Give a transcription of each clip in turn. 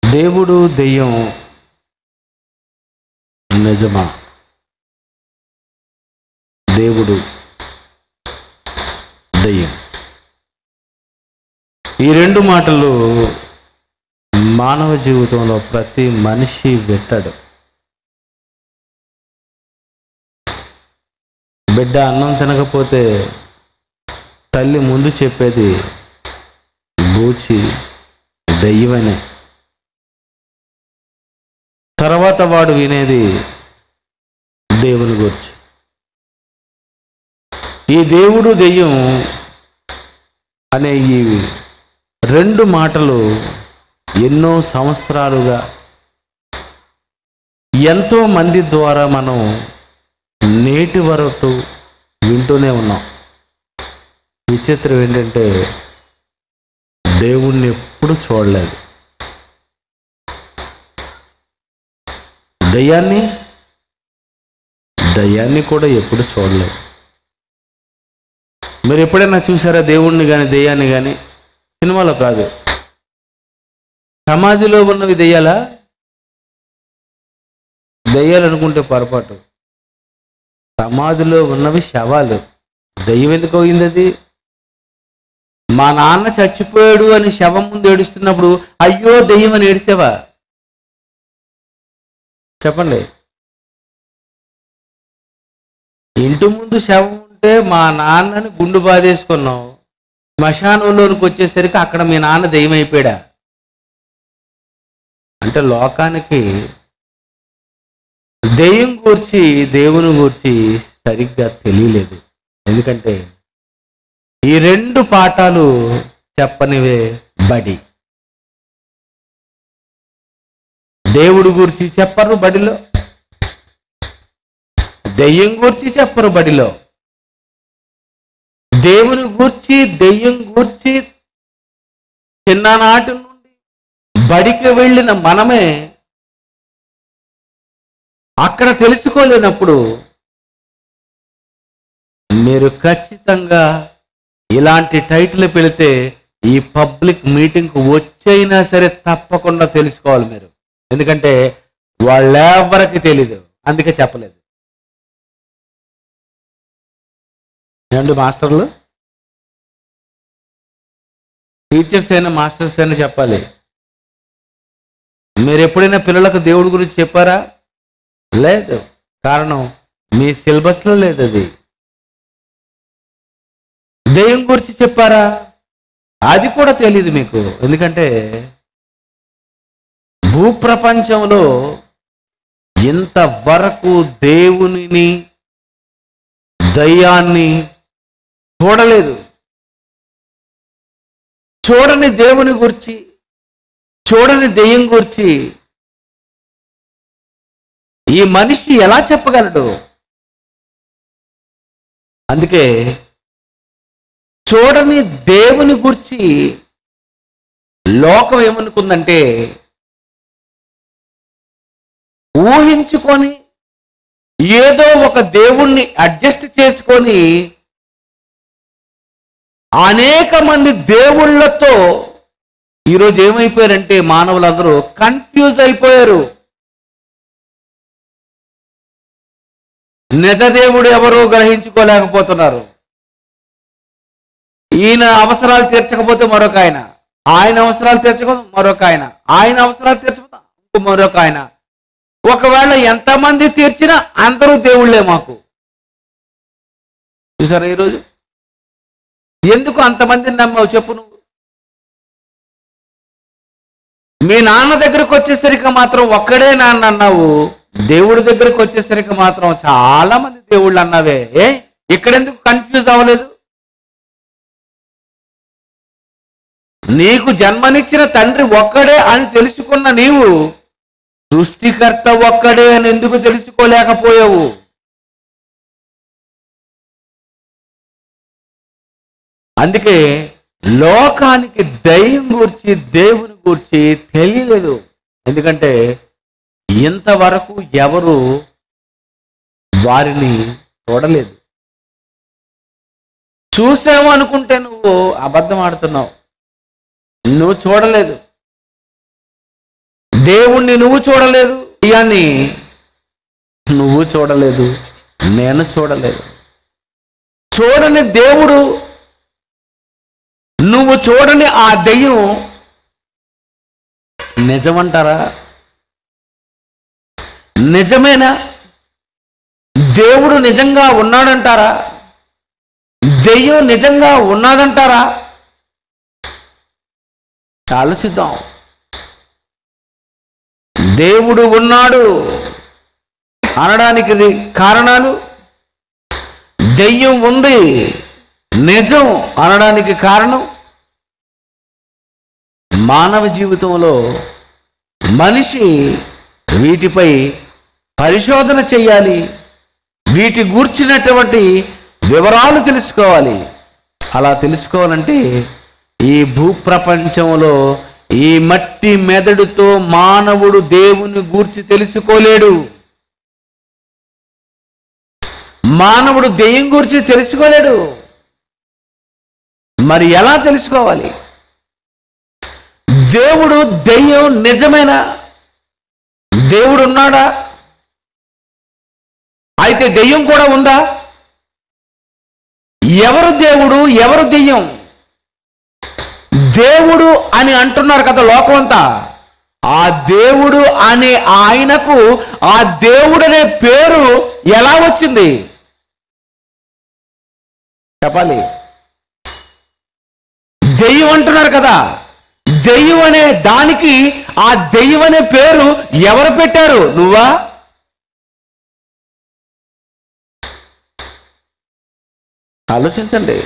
దేవుడు దెయ్యం నిజమా దేవుడు దెయ్యం ఈ రెండు మాటలు మానవ జీవితంలో ప్రతి మనిషి వింటాడు బిడ్డ అన్నం తినకపోతే తల్లి ముందు చెప్పేది బూచి దెయ్యమనే తర్వాత వాడు వినేది దేవుని గురించి ఈ దేవుడు దెయ్యం అనే ఈ రెండు మాటలు ఎన్నో సంవత్సరాలుగా ఎంతో మంది ద్వారా మనం నేటి వరకు వింటూనే ఉన్నాం విచిత్రం ఏంటంటే దేవుణ్ణి ఎప్పుడు చూడలేదు దయ్యాన్ని దయ్యాన్ని కూడా ఎప్పుడు చూడలేదు మీరు ఎప్పుడైనా చూసారా దేవుణ్ణి కానీ దెయ్యాన్ని కానీ సినిమాలో కాదు సమాధిలో ఉన్నవి దెయ్యాలా దెయ్యాలు అనుకుంటే పొరపాటు సమాధిలో ఉన్నవి శవాలు దెయ్యం ఎందుకు అయింది అది మా నాన్న చచ్చిపోయాడు అని శవం ముందు ఏడుస్తున్నప్పుడు అయ్యో దెయ్యం అని ఏడిసావా చెప్పండి ఇంటి ముందు శవం ఉంటే మా నాన్నని గుండు బాధేసుకున్నాం శ్మశానంలోనికి వచ్చేసరికి అక్కడ మీ నాన్న దెయ్యం అయిపోయాడా అంటే లోకానికి దెయ్యం గూర్చి దేవుని గూర్చి సరిగ్గా తెలియలేదు ఎందుకంటే ఈ రెండు పాఠాలు చెప్పనివే బడి దేవుడు గురించి చెప్పరు బడిలో దెయ్యం గూర్చి చెప్పరు బడిలో దేవుని గూర్చి దెయ్యం గూర్చి చిన్ననాటి నుండి బడికి వెళ్ళిన మనమే అక్కడ తెలుసుకోలేనప్పుడు మీరు ఖచ్చితంగా ఇలాంటి టైటిల్ పెడితే ఈ పబ్లిక్ మీటింగ్కి వచ్చైనా సరే తప్పకుండా తెలుసుకోవాలి మీరు ఎందుకంటే వాళ్ళెవరికి తెలీదు అందుకే చెప్పలేదు ఏమండి మాస్టర్లు టీచర్స్ అయినా మాస్టర్స్ అయినా చెప్పాలి మీరు ఎప్పుడైనా పిల్లలకు దేవుడి గురించి చెప్పారా లేదు కారణం మీ సిలబస్లో లేదు అది దెయ్యం గురించి చెప్పారా అది కూడా తెలియదు మీకు ఎందుకంటే భూప్రపంచంలో ఇంతవరకు దేవునిని దయ్యాన్ని చూడలేదు చూడని దేవుని గురించి చూడని దెయ్యం గురించి ఈ మనిషి ఎలా చెప్పగలడు అందుకే చూడని దేవుని గురించి లోకం ఏమనుకుందంటే ఊహించుకొని ఏదో ఒక దేవుణ్ణి అడ్జస్ట్ చేసుకొని అనేక మంది దేవుళ్ళతో ఈరోజు ఏమైపోయారంటే మానవులందరూ కన్ఫ్యూజ్ అయిపోయారు నిజదేవుడు ఎవరో గ్రహించుకోలేకపోతున్నారు ఈయన అవసరాలు తీర్చకపోతే మరొక ఆయన ఆయన అవసరాలు తీర్చకపోతే మరొక ఆయన ఆయన అవసరాలు తీర్చకపోతే ఇంకో మరొక ఆయన ఒకవేళ ఎంతమంది తీర్చినా అందరూ దేవుళ్ళే మాకు చూసారా ఈరోజు ఎందుకు అంతమందిని నమ్మావు చెప్పు నువ్వు మీ నాన్న దగ్గరకు వచ్చేసరికి మాత్రం ఒక్కడే నాన్న అన్నావు దేవుడి దగ్గరకు వచ్చేసరికి మాత్రం చాలా మంది దేవుళ్ళు అన్నావే ఏ ఇక్కడెందుకు కన్ఫ్యూజ్ అవ్వలేదు నీకు జన్మనిచ్చిన తండ్రి ఒక్కడే అని తెలుసుకున్న నీవు సృష్టికర్త ఒక్కడే అని ఎందుకు తెలుసుకోలేకపోయావు అందుకే లోకానికి దయ్యం గూర్చి దేవుని గూర్చి తెలియలేదు ఎందుకంటే ఇంతవరకు ఎవరు వారిని చూడలేదు చూసావు అనుకుంటే నువ్వు అబద్ధం ఆడుతున్నావు నువ్వు చూడలేదు దేవుణ్ణి నువ్వు చూడలేదు దెయ్యాన్ని నువ్వు చూడలేదు నేను చూడలేదు చూడని దేవుడు నువ్వు చూడని ఆ దెయ్యం నిజమంటారా నిజమేనా దేవుడు నిజంగా ఉన్నాడంటారా దెయ్యం నిజంగా ఉన్నాదంటారా ఆలోచిద్దాం దేవుడు ఉన్నాడు అనడానికి రి- కారణాలు దెయ్యం ఉంది నిజం అనడానికి కారణం మానవ జీవితంలో మనిషి వీటిపై పరిశోధన చేయాలి వీటి గూర్చినటువంటి వివరాలు తెలుసుకోవాలి అలా తెలుసుకోవాలంటే ఈ భూప్రపంచంలో ఈ మట్టి మెదడుతో మానవుడు దేవుని గూర్చి తెలుసుకోలేడు మానవుడు దెయ్యం గురించి తెలుసుకోలేడు మరి ఎలా తెలుసుకోవాలి దేవుడు దెయ్యం నిజమేనా దేవుడు ఉన్నాడా అయితే దెయ్యం కూడా ఉందా ఎవరు దేవుడు ఎవరు దెయ్యం దేవుడు అని అంటున్నారు కదా లోకం అంతా ఆ దేవుడు అనే ఆయనకు ఆ దేవుడు అనే పేరు ఎలా వచ్చింది చెప్పాలి దెయ్యం అంటున్నారు కదా దెయ్యం అనే దానికి ఆ దెయ్యం అనే పేరు ఎవరు పెట్టారు నువ్వా ఆలోచించండి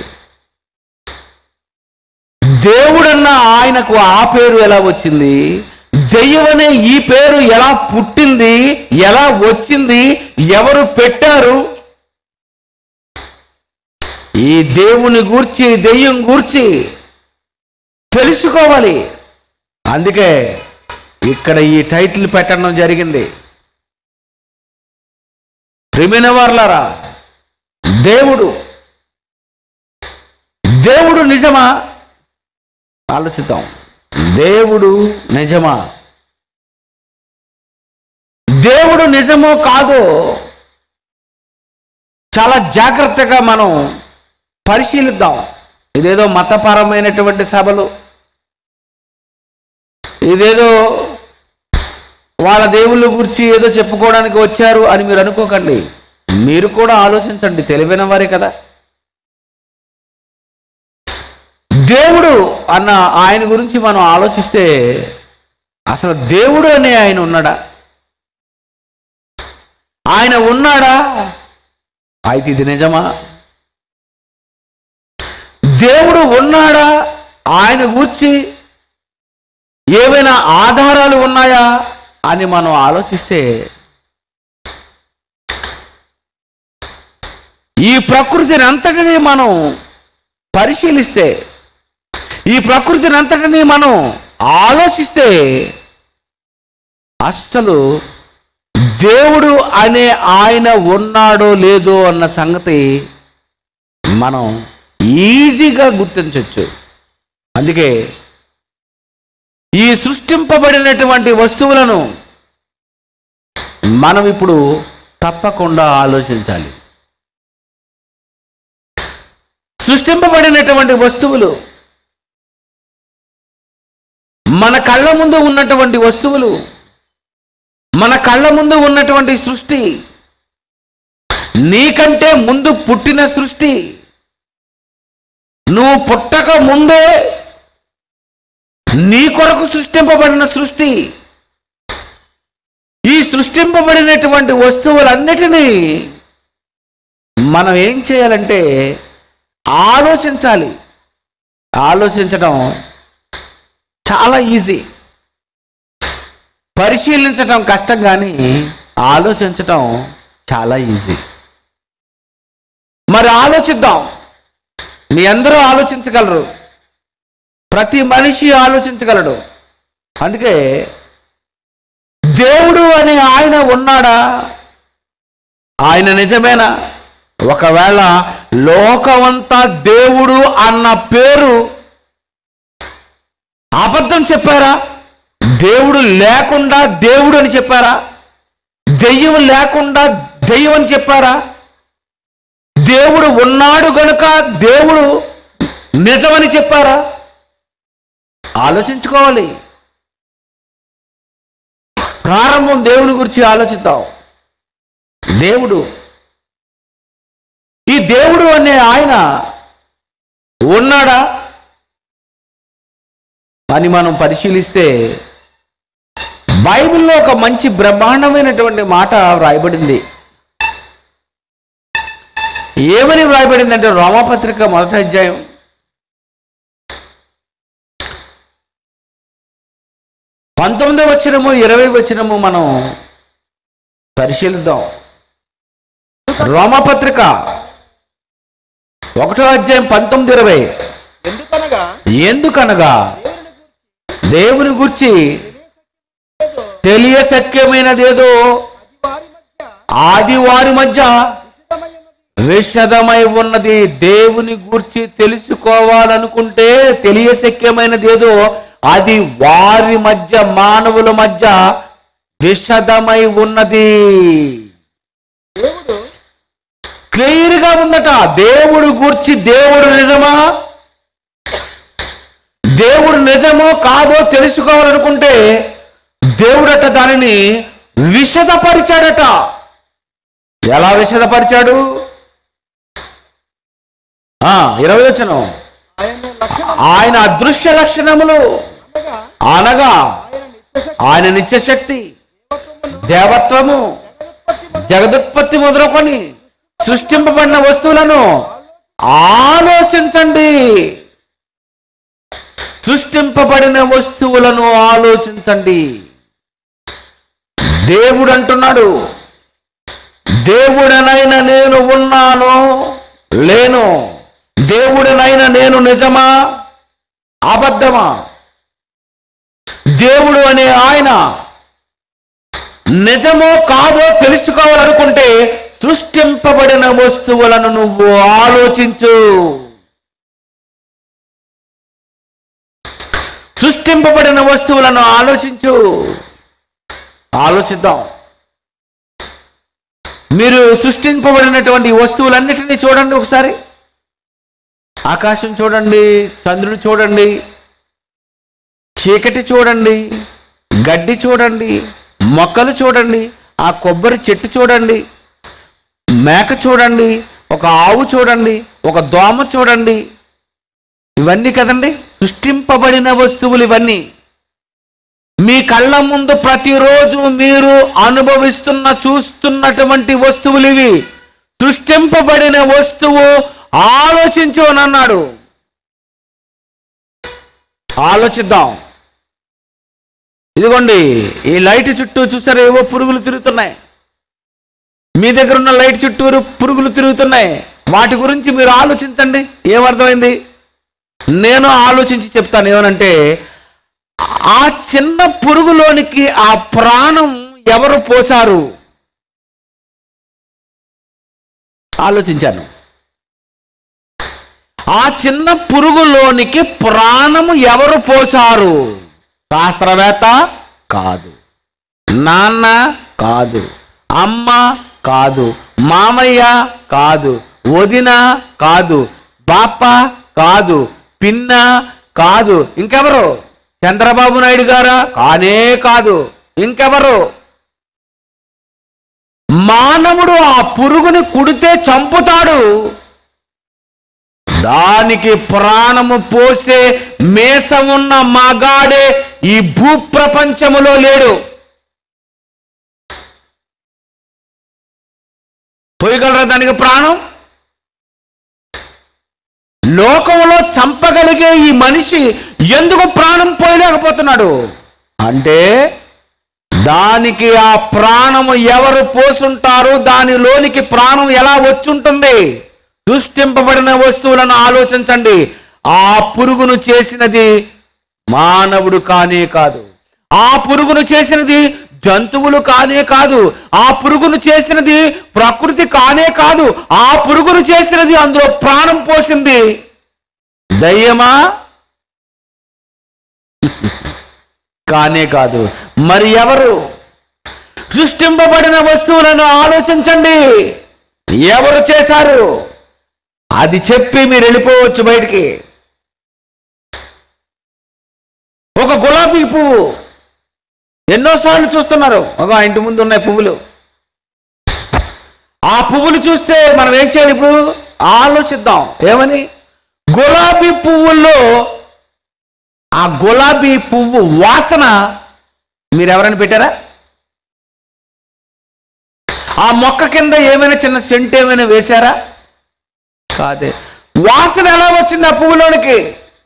దేవుడన్న ఆయనకు ఆ పేరు ఎలా వచ్చింది దెయ్యం అనే ఈ పేరు ఎలా పుట్టింది ఎలా వచ్చింది ఎవరు పెట్టారు ఈ దేవుని గూర్చి దెయ్యం గూర్చి తెలుసుకోవాలి అందుకే ఇక్కడ ఈ టైటిల్ పెట్టడం జరిగింది ప్రిమిన వార్లారా దేవుడు దేవుడు నిజమా ఆలోచిద్దాం దేవుడు నిజమా దేవుడు నిజమో కాదో చాలా జాగ్రత్తగా మనం పరిశీలిద్దాం ఇదేదో మతపరమైనటువంటి సభలు ఇదేదో వాళ్ళ దేవుళ్ళ గురించి ఏదో చెప్పుకోవడానికి వచ్చారు అని మీరు అనుకోకండి మీరు కూడా ఆలోచించండి తెలివైన వారే కదా దేవుడు అన్న ఆయన గురించి మనం ఆలోచిస్తే అసలు దేవుడు అనే ఆయన ఉన్నాడా ఆయన ఉన్నాడా అయితే ఇది నిజమా దేవుడు ఉన్నాడా ఆయన గూర్చి ఏవైనా ఆధారాలు ఉన్నాయా అని మనం ఆలోచిస్తే ఈ ప్రకృతిని అంతటినీ మనం పరిశీలిస్తే ఈ ప్రకృతిని అంతటినీ మనం ఆలోచిస్తే అస్సలు దేవుడు అనే ఆయన ఉన్నాడో లేదో అన్న సంగతి మనం ఈజీగా గుర్తించవచ్చు అందుకే ఈ సృష్టింపబడినటువంటి వస్తువులను మనం ఇప్పుడు తప్పకుండా ఆలోచించాలి సృష్టింపబడినటువంటి వస్తువులు మన కళ్ళ ముందు ఉన్నటువంటి వస్తువులు మన కళ్ళ ముందు ఉన్నటువంటి సృష్టి నీకంటే ముందు పుట్టిన సృష్టి నువ్వు పుట్టక ముందే నీ కొరకు సృష్టింపబడిన సృష్టి ఈ సృష్టింపబడినటువంటి వస్తువులన్నిటినీ మనం ఏం చేయాలంటే ఆలోచించాలి ఆలోచించడం చాలా ఈజీ పరిశీలించటం కష్టం కానీ ఆలోచించటం చాలా ఈజీ మరి ఆలోచిద్దాం మీ అందరూ ఆలోచించగలరు ప్రతి మనిషి ఆలోచించగలడు అందుకే దేవుడు అని ఆయన ఉన్నాడా ఆయన నిజమేనా ఒకవేళ లోకమంతా దేవుడు అన్న పేరు అబద్ధం చెప్పారా దేవుడు లేకుండా దేవుడు అని చెప్పారా దెయ్యం లేకుండా దెయ్యం అని చెప్పారా దేవుడు ఉన్నాడు గనుక దేవుడు నిజమని చెప్పారా ఆలోచించుకోవాలి ప్రారంభం దేవుని గురించి ఆలోచిద్దాం దేవుడు ఈ దేవుడు అనే ఆయన ఉన్నాడా అని మనం పరిశీలిస్తే బైబిల్లో ఒక మంచి బ్రహ్మాండమైనటువంటి మాట వ్రాయబడింది ఏమని వ్రాయబడిందంటే రోమపత్రిక మొదటి అధ్యాయం పంతొమ్మిదో వచ్చినము ఇరవై వచ్చినము మనం పరిశీలిద్దాం రోమపత్రిక ఒకటో అధ్యాయం పంతొమ్మిది ఇరవై ఎందుకనగా ఎందుకనగా దేవుని గురించి తెలియశక్యమైనదేదో వారి మధ్య ఆది వారి మధ్య విషితమైనది విషదమై ఉన్నది దేవుని గూర్చి తెలుసుకోవాలనుకుంటే తెలియశక్యమైనదేదో అది వారి మధ్య మానవుల మధ్య విషదమై ఉన్నది దేవుడు క్లియర్ గా ఉందట దేవుడు గూర్చి దేవుడు నిజమా దేవుడు నిజమో కాదో తెలుసుకోవాలనుకుంటే దేవుడట దానిని విషదపరిచాడట ఎలా విషదపరిచాడు ఆ ఇరవై వచనం ఆయన లక్షణం ఆయన అదృశ్య లక్షణములు అనగా అనగా ఆయన ఆయన నిత్యశక్తి నిత్యశక్తి దేవత్వమును దేవత్వము జగదుత్పత్తి జగదుత్పత్తి మొదలుకొని సృష్టింపబడిన వస్తువులను ఆలోచించండి సృష్టింపబడిన వస్తువులను ఆలోచించండి దేవుడు అంటున్నాడు దేవుడనైన నేను ఉన్నాను లేను దేవుడనైన నేను నిజమా అబద్ధమా దేవుడు అనే ఆయన నిజమో కాదో తెలుసుకోవాలనుకుంటే సృష్టింపబడిన వస్తువులను నువ్వు ఆలోచించు సృష్టింపబడిన వస్తువులను ఆలోచించు ఆలోచిద్దాం మీరు సృష్టింపబడినటువంటి వస్తువులన్నిటినీ చూడండి ఒకసారి ఆకాశం చూడండి చంద్రుడు చూడండి చీకటి చూడండి గడ్డి చూడండి మొక్కలు చూడండి ఆ కొబ్బరి చెట్టు చూడండి మేక చూడండి ఒక ఆవు చూడండి ఒక దోమ చూడండి ఇవన్నీ కదండి సృష్టింపబడిన వస్తువులు ఇవన్నీ మీ కళ్ళ ముందు ప్రతిరోజు మీరు అనుభవిస్తున్న చూస్తున్నటువంటి వస్తువులు ఇవి సృష్టింపబడిన వస్తువు ఆలోచించు అని అన్నాడు ఆలోచిద్దాం ఇదిగోండి ఈ లైట్ చుట్టూ చూసారు ఏవో పురుగులు తిరుగుతున్నాయి మీ దగ్గర ఉన్న లైట్ చుట్టూరు పురుగులు తిరుగుతున్నాయి వాటి గురించి మీరు ఆలోచించండి ఏమర్థమైంది నేను ఆలోచించి చెప్తాను ఏమనంటే ఆ చిన్న పురుగులోనికి ఆ ప్రాణం ఎవరు పోసారు ఆలోచించాను ఆ చిన్న పురుగులోనికి ప్రాణము ఎవరు పోసారు శాస్త్రవేత్త కాదు నాన్న కాదు అమ్మ కాదు మామయ్య కాదు వదిన కాదు బాప్ప కాదు పిన్న కాదు ఇంకెవరు చంద్రబాబు నాయుడు గారా కానే కాదు ఇంకెవరు మానవుడు ఆ పురుగుని కుడితే చంపుతాడు దానికి ప్రాణము పోసే మేసమున్న మగాడే ఈ భూప్రపంచములో లేడు పోయగలరా దానికి ప్రాణం లోకంలో చంపగలిగే ఈ మనిషి ఎందుకు ప్రాణం పోయలేకపోతున్నాడు అంటే దానికి ఆ ప్రాణము ఎవరు పోసుంటారు దానిలోనికి ప్రాణం ఎలా వచ్చుంటుంది సృష్టింపబడిన వస్తువులను ఆలోచించండి ఆ పురుగును చేసినది మానవుడు కానే కాదు ఆ పురుగును చేసినది జంతువులు కానే కాదు ఆ పురుగును చేసినది ప్రకృతి కానే కాదు ఆ పురుగును చేసినది అందులో ప్రాణం పోసింది దయ్యమా కానే కాదు మరి ఎవరు సృష్టింపబడిన వస్తువులను ఆలోచించండి ఎవరు చేశారు అది చెప్పి మీరు వెళ్ళిపోవచ్చు బయటికి ఒక గులాబీ పువ్వు ఎన్నోసార్లు చూస్తున్నారు ఒక ఆ ఇంటి ముందు ఉన్నాయి పువ్వులు ఆ పువ్వులు చూస్తే మనం ఏం చేయాలి ఇప్పుడు ఆలోచిద్దాం ఏమని గులాబీ పువ్వుల్లో ఆ గులాబీ పువ్వు వాసన మీరు ఎవరైనా పెట్టారా ఆ మొక్క కింద ఏమైనా చిన్న సెంట్ ఏమైనా వేశారా కాదే వాసన ఎలా వచ్చింది ఆ పువ్వులోనికి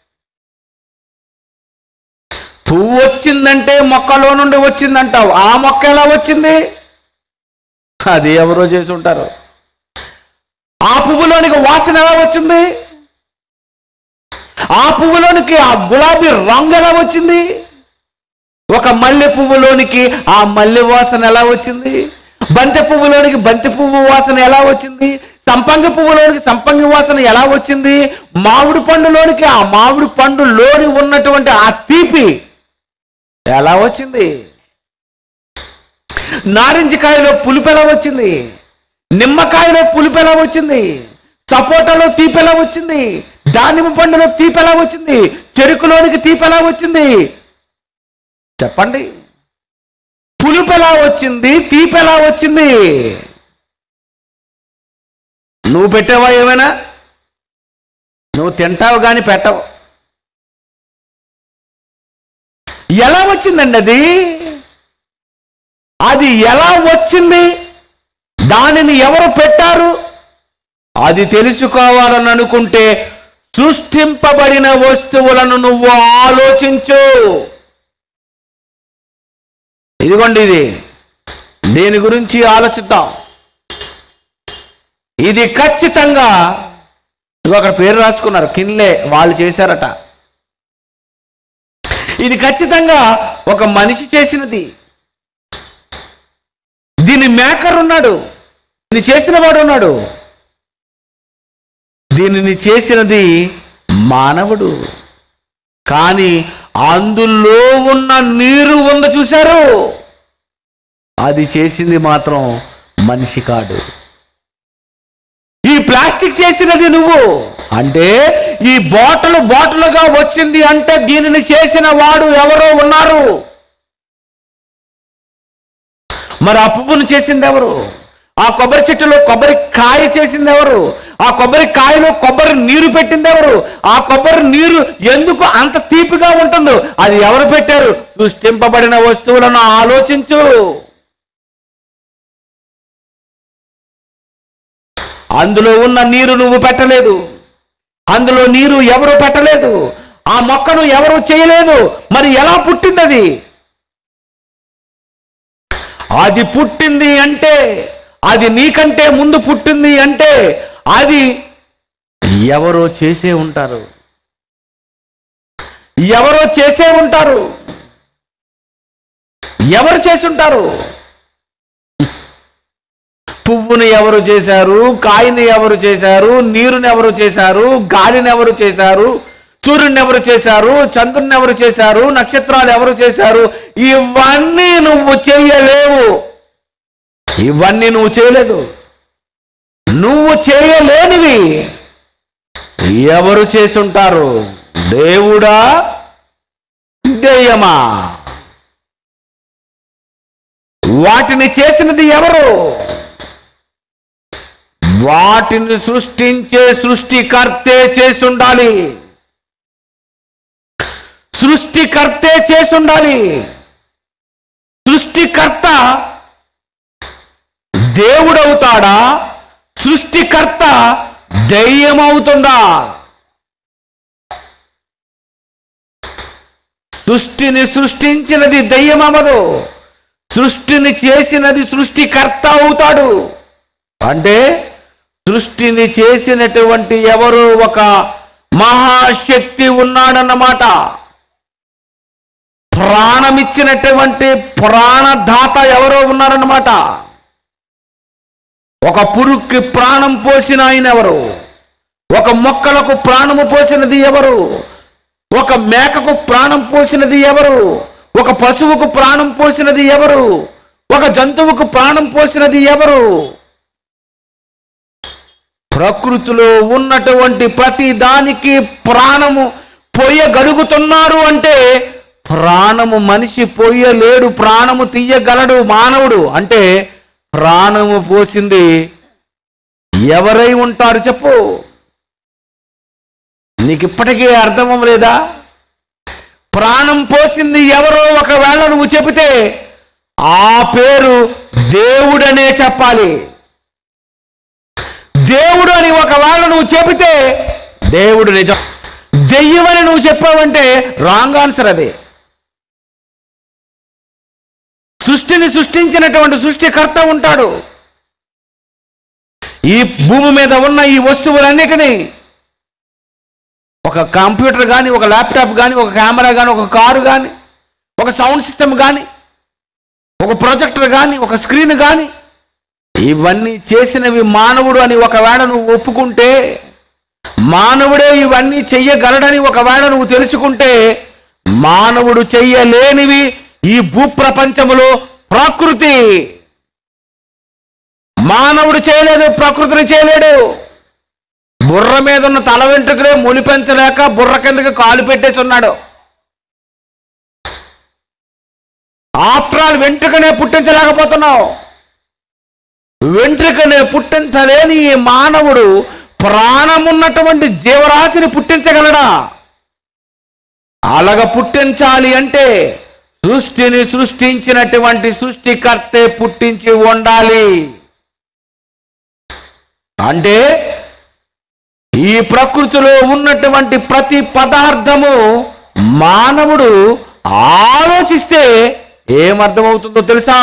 పువ్వు వచ్చిందంటే మొక్కలో నుండి వచ్చిందంటావు ఆ మొక్క ఎలా వచ్చింది అది ఎవరో చేసి ఉంటారు ఆ పువ్వులోనికి వాసన ఎలా వచ్చింది ఆ పువ్వులోనికి ఆ గులాబీ రంగు ఎలా వచ్చింది ఒక మల్లె పువ్వులోనికి ఆ మల్లె వాసన ఎలా వచ్చింది బంతి పువ్వులోనికి బంతి పువ్వు వాసన ఎలా వచ్చింది సంపంగి పువ్వులోనికి సంపంగి వాసన ఎలా వచ్చింది మామిడి పండులోనికి ఆ మామిడి పండులోని ఉన్నటువంటి ఆ తీపి ఎలా వచ్చింది నారింజకాయలో పులుపు ఎలా వచ్చింది నిమ్మకాయలో పులుపు ఎలా వచ్చింది సపోటాలో తీపి ఎలా వచ్చింది దానిమ్మ పండులో తీపి ఎలా వచ్చింది చెరుకులోనికి తీపి ఎలా వచ్చింది చెప్పండి పులుపు ఎలా వచ్చింది తీపి ఎలా వచ్చింది నువ్వు పెట్టావా ఏమైనా నువ్వు తింటావు కానీ పెట్టవు ఎలా వచ్చిందండి అది అది ఎలా వచ్చింది దానిని ఎవరు పెట్టారు అది తెలుసుకోవాలని అనుకుంటే సృష్టింపబడిన వస్తువులను నువ్వు ఆలోచించు ఇదిగోండి ఇది దీని గురించి ఆలోచిద్దాం ఇది ఖచ్చితంగా ఇదిగో అక్కడ పేరు రాసుకున్నారు కిన్లే వాళ్ళు చేశారట ఇది ఖచ్చితంగా ఒక మనిషి చేసినది దీని మేకర్ ఉన్నాడు దీన్ని చేసిన వాడు ఉన్నాడు దీనిని చేసినది మానవుడు కానీ అందులో ఉన్న నీరు ఉంది చూశారు అది చేసింది మాత్రం మనిషి కాడు ఈ ప్లాస్టిక్ చేసినది నువ్వు అంటే ఈ బాటిల్ బాటిల్గా వచ్చింది అంటే దీనిని చేసిన వాడు ఎవరో ఉన్నారు మరి ఆ పువ్వును చేసింది ఎవరు ఆ కొబ్బరి చెట్టులో కొబ్బరి కాయ చేసింది ఎవరు ఆ కొబ్బరి కాయలో కొబ్బరి నీరు పెట్టింది ఎవరు ఆ కొబ్బరి నీరు ఎందుకు అంత తీపిగా ఉంటుందో అది ఎవరు పెట్టారు సృష్టింపబడిన వస్తువులను ఆలోచించు అందులో ఉన్న నీరు నువ్వు పెట్టలేదు అందులో నీరు ఎవరు పెట్టలేదు ఆ మొక్కను ఎవరు చేయలేదు మరి ఎలా పుట్టింది అది అది పుట్టింది అంటే అది నీకంటే ముందు పుట్టింది అంటే అది ఎవరో చేసే ఉంటారు ఎవరో చేసే ఉంటారు ఎవరు చేసి ఉంటారు పువ్వుని ఎవరు చేశారు కాయని ఎవరు చేశారు నీరుని ఎవరు చేశారు గాలిని ఎవరు చేశారు సూర్యుని ఎవరు చేశారు చంద్రుని ఎవరు చేశారు నక్షత్రాలు ఎవరు చేశారు ఇవన్నీ నువ్వు చేయలేవు ఇవన్నీ నువ్వు చేయలేదు నువ్వు చేయలేనివి ఎవరు చేసుంటారు దేవుడా దెయ్యమా వాటిని చేసినది ఎవరు వాటిని సృష్టించే సృష్టికర్తే చేసి ఉండాలి సృష్టికర్తే చేసి ఉండాలి సృష్టికర్త దేవుడవుతాడా సృష్టికర్త దెయ్యమవుతుందా సృష్టిని సృష్టించినది దెయ్యం అవ్వదు సృష్టిని చేసినది సృష్టికర్త అవుతాడు అంటే సృష్టిని చేసినటువంటి ఎవరు ఒక మహాశక్తి ఉన్నాడన్నమాట ప్రాణమిచ్చినటువంటి ప్రాణదాత ఎవరో ఉన్నారన్నమాట ఒక పురుగుకి ప్రాణం పోసిన ఆయన ఎవరు ఒక మొక్కలకు ప్రాణము పోసినది ఎవరు ఒక మేకకు ప్రాణం పోసినది ఎవరు ఒక పశువుకు ప్రాణం పోసినది ఎవరు ఒక జంతువుకు ప్రాణం పోసినది ఎవరు ప్రకృతిలో ఉన్నటువంటి ప్రతి దానికి ప్రాణము పోయగలుగుతున్నారు అంటే ప్రాణము మనిషి పోయలేడు ప్రాణము తీయగలడు మానవుడు అంటే ప్రాణము పోసింది ఎవరై ఉంటారు చెప్పు నీకు ఇప్పటికీ అర్థం లేదా ప్రాణం పోసింది ఎవరో ఒకవేళ నువ్వు చెబితే ఆ పేరు దేవుడనే చెప్పాలి దేవుడు అని ఒకవేళ నువ్వు చెబితే దేవుడు నిజం దెయ్యమని నువ్వు చెప్పావంటే రాంగ్ ఆన్సర్ అది సృష్టిని సృష్టించినటువంటి సృష్టికర్త ఉంటాడు ఈ భూమి మీద ఉన్న ఈ వస్తువులన్నిటినీ ఒక కంప్యూటర్ కానీ ఒక ల్యాప్టాప్ కానీ ఒక కెమెరా కానీ ఒక కారు కానీ ఒక సౌండ్ సిస్టమ్ కానీ ఒక ప్రొజెక్టర్ కానీ ఒక స్క్రీన్ కానీ ఇవన్నీ చేసినవి మానవుడు అని ఒకవేళ నువ్వు ఒప్పుకుంటే మానవుడే ఇవన్నీ చెయ్యగలడని ఒకవేళ నువ్వు తెలుసుకుంటే మానవుడు చెయ్యలేనివి ఈ భూప్రపంచములో ప్రకృతి మానవుడు చేయలేదు ప్రకృతిని చేయలేడు బుర్ర మీద ఉన్న తల వెంట్రుకలే ములిపెంచలేక బుర్ర కిందకి కాలు పెట్టేసి ఉన్నాడు ఆఫ్టర్ ఆల్ వెంట్రుకనే పుట్టించలేకపోతున్నావు వెంట్రుకనే పుట్టించలేని ఈ మానవుడు ప్రాణమున్నటువంటి జీవరాశిని పుట్టించగలడా అలాగ పుట్టించాలి అంటే సృష్టిని సృష్టించినటువంటి సృష్టికర్తే పుట్టించి ఉండాలి అంటే ఈ ప్రకృతిలో ఉన్నటువంటి ప్రతి పదార్థము మానవుడు ఆలోచిస్తే ఏమర్థమవుతుందో తెలుసా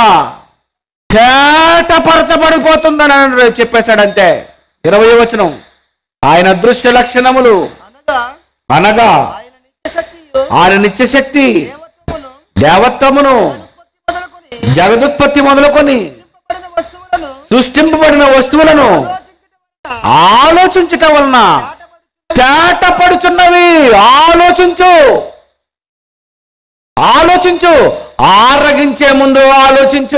చేటపరచబడిపోతుందని అని చెప్పేశాడంతే ఇరవై వచనం ఆయన దృశ్య లక్షణములు అనగా అనగా ఆయన నిత్య శక్తియు ఆయన నిత్యశక్తి దేవత్వమును దేవత్వమును ఉత్పత్తి మొదలుకొని జగదుత్పత్తి మొదలుకొని చింపబడిన వస్తువులను సృష్టింపబడిన వస్తువులను ఆలోచించటం వలన ఆలోచించటం వలన తేటపడుచున్నవి ఆలోచించు ఆలోచించు ఆరగించే ముందు ఆలోచించు